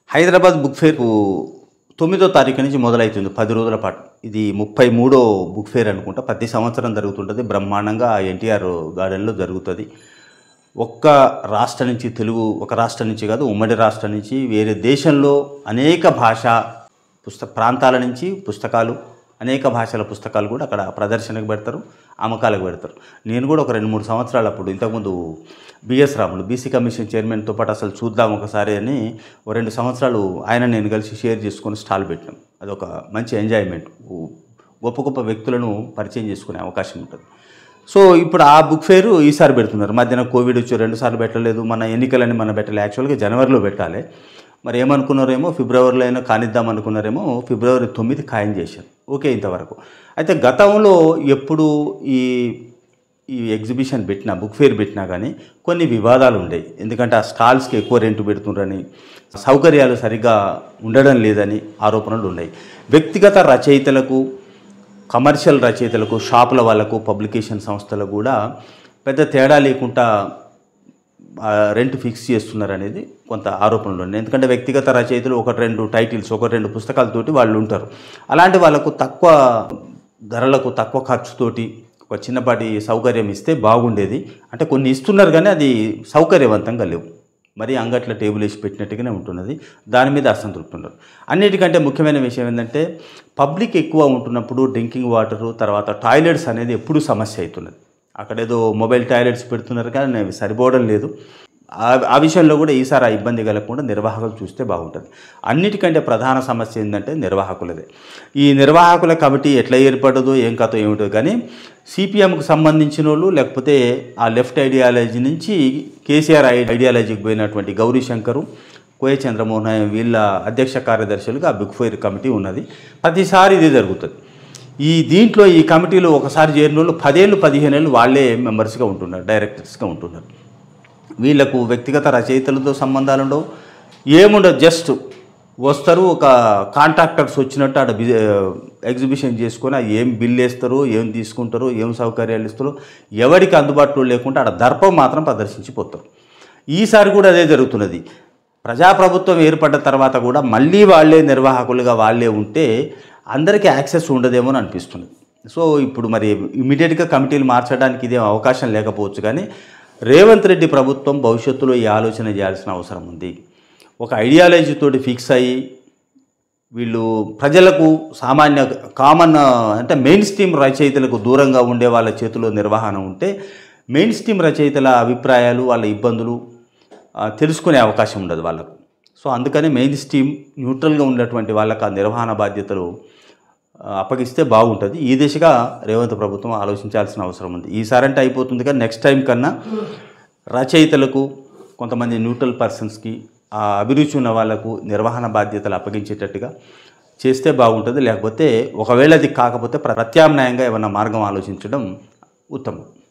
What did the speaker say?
Hyderabad book fair తొమ్మిదో తారీఖు నుంచి మొదలవుతుంది పది రోజుల పాటు ఇది ముప్పై మూడో బుక్ ఫేర్ అనుకుంటా ప్రతి సంవత్సరం జరుగుతుంటుంది బ్రహ్మాండంగా ఎన్టీఆర్ గార్డెన్లో జరుగుతుంది ఒక్క రాష్ట్రం నుంచి తెలుగు ఒక రాష్ట్రం నుంచి కాదు ఉమ్మడి రాష్ట్రం నుంచి వేరే దేశంలో అనేక భాష పుస్తక ప్రాంతాల నుంచి పుస్తకాలు అనేక భాషల పుస్తకాలు కూడా అక్కడ ప్రదర్శనకు పెడతారు అమ్మకాలకు పెడతారు నేను కూడా ఒక రెండు మూడు సంవత్సరాలు అప్పుడు ఇంతకుముందు బిఎస్ రాములు బీసీ కమిషన్ చైర్మన్తో పాటు అసలు చూద్దాం ఒకసారి అని ఓ రెండు సంవత్సరాలు ఆయన నేను కలిసి షేర్ చేసుకొని స్టాల్ పెట్టినాం అదొక మంచి ఎంజాయ్మెంట్ గొప్ప గొప్ప వ్యక్తులను పరిచయం చేసుకునే అవకాశం ఉంటుంది సో ఇప్పుడు ఆ బుక్ ఫేరు ఈసారి పెడుతున్నారు మధ్యన కోవిడ్ వచ్చి రెండు సార్లు పెట్టలేదు మన ఎన్నికలని మనం పెట్టాలి యాక్చువల్గా జనవరిలో పెట్టాలి మరి ఏమనుకున్నారేమో ఫిబ్రవరిలో అయినా కానిద్దాం అనుకున్నారేమో ఫిబ్రవరి తొమ్మిది ఖాయం చేశారు ఓకే ఇంతవరకు అయితే గతంలో ఎప్పుడు ఈ ఈ ఎగ్జిబిషన్ పెట్టినా బుక్ ఫేర్ పెట్టినా కానీ కొన్ని వివాదాలు ఉండేవి ఎందుకంటే ఆ స్టాల్స్కి ఎక్కువ రెంట్ పెడుతుండ్రని సౌకర్యాలు సరిగ్గా ఉండడం లేదని ఆరోపణలు ఉన్నాయి వ్యక్తిగత రచయితలకు కమర్షియల్ రచయితలకు షాపుల వాళ్ళకు పబ్లికేషన్ సంస్థలకు కూడా పెద్ద తేడా లేకుండా ఆ, రెంట్ ఫిక్స్ చేస్తున్నారు అనేది కొంత ఆరోపణలు ఉన్నాయి ఎందుకంటే వ్యక్తిగత రచయితలు ఒకటి రెండు టైటిల్స్ ఒకటి రెండు పుస్తకాలతోటి వాళ్ళు ఉంటారు అలాంటి వాళ్ళకు తక్కువ ధరలకు తక్కువ ఖర్చుతోటి ఒక చిన్నపాటి సౌకర్యం ఇస్తే బాగుండేది అంటే కొన్ని ఇస్తున్నారు కానీ అది సౌకర్యవంతంగా లేవు మరి అంగట్ల టేబుల్ వేసి పెట్టినట్టుగానే ఉంటున్నది దాని మీద అసంతృప్తి ఉండరు అన్నిటికంటే ముఖ్యమైన విషయం ఏంటంటే పబ్లిక్ ఎక్కువ ఉంటున్నప్పుడు డ్రింకింగ్ వాటరు తర్వాత టాయిలెట్స్ అనేది ఎప్పుడూ సమస్య అవుతున్నది అక్కడ ఏదో మొబైల్ టాయిలెట్స్ పెడుతున్నారు కానీ అవి సరిపోవడం లేదు ఆ ఆ విషయంలో కూడా ఈసారి ఆ ఇబ్బంది కలగకుండా నిర్వాహకులు చూస్తే బాగుంటుంది అన్నిటికంటే ప్రధాన సమస్య ఏంటంటే నిర్వాహకులదే ఈ నిర్వాహకుల కమిటీ ఎట్లా ఏర్పడదో ఏం కథ ఏమిటో కానీ సిపిఎంకు సంబంధించిన వాళ్ళు లేకపోతే ఆ లెఫ్ట్ ఐడియాలజీ నుంచి కేసీఆర్ ఐ ఐడియాలజీకి పోయినటువంటి గౌరీ శంకరు కోయ చంద్రమోహన్ వీళ్ళ అధ్యక్ష కార్యదర్శులుగా ఆ బిగ్ ఫైర్ కమిటీ ఉన్నది ప్రతిసారి ఇది జరుగుతుంది ఈ దీంట్లో ఈ కమిటీలో ఒకసారి చేరిన వాళ్ళు పదేళ్ళు పదిహేను ఏళ్ళు వాళ్ళే మెంబర్స్గా ఉంటున్నారు డైరెక్టర్స్గా ఉంటున్నారు వీళ్ళకు వ్యక్తిగత రచయితలతో సంబంధాలు ఉండవు ఏముండదు జస్ట్ వస్తారు ఒక కాంట్రాక్టర్స్ వచ్చినట్టు ఆడ బి- ఎగ్జిబిషన్ చేసుకొని ఆ ఏం బిల్ వేస్తారో ఏం తీసుకుంటారో ఏం సౌకర్యాలు ఇస్తారో ఎవరికి అందుబాటులో లేకుండా ఆడ దర్పం మాత్రం ప్రదర్శించిపోతారు ఈసారి కూడా అదే జరుగుతున్నది ప్రజాప్రభుత్వం ఏర్పడ్డ తర్వాత కూడా మళ్ళీ వాళ్ళే నిర్వాహకులుగా వాళ్ళే ఉంటే అందరికీ యాక్సెస్ ఉండదేమో అని అనిపిస్తుంది సో ఇప్పుడు మరి ఇమీడియట్గా కమిటీలు మార్చడానికి ఇదేం అవకాశం లేకపోవచ్చు కానీ రేవంత్ రెడ్డి ప్రభుత్వం భవిష్యత్తులో ఈ ఆలోచన చేయాల్సిన అవసరం ఉంది ఒక ఐడియాలజీతోటి ఫిక్స్ అయ్యి వీళ్ళు ప్రజలకు సామాన్య కామన్ అంటే మెయిన్ స్ట్రీమ్ రచయితలకు దూరంగా ఉండే వాళ్ళ చేతిలో నిర్వహణ ఉంటే మెయిన్ స్ట్రీమ్ రచయితల అభిప్రాయాలు వాళ్ళ ఇబ్బందులు ఆ, తెలుసుకునే అవకాశం ఉండదు వాళ్ళకు సో అందుకని మెయిన్ స్ట్రీమ్ న్యూట్రల్గా ఉన్నటువంటి వాళ్ళకి ఆ నిర్వహణ బాధ్యతలు ఆ, అప్పగిస్తే బాగుంటుంది ఈ దిశగా రేవంత్ ప్రభుత్వం ఆలోచించాల్సిన అవసరం ఉంది ఈసారంటే అయిపోతుంది కానీ నెక్స్ట్ టైం కన్నా రచయితలకు కొంతమంది న్యూట్రల్ పర్సన్స్కి ఆ అభిరుచి ఉన్న వాళ్ళకు నిర్వహణ బాధ్యతలు అప్పగించేటట్టుగా చేస్తే బాగుంటుంది లేకపోతే ఒకవేళ అది కాకపోతే ప్రత్యామ్నాయంగా ఏమైనా మార్గం ఆలోచించడం ఉత్తమం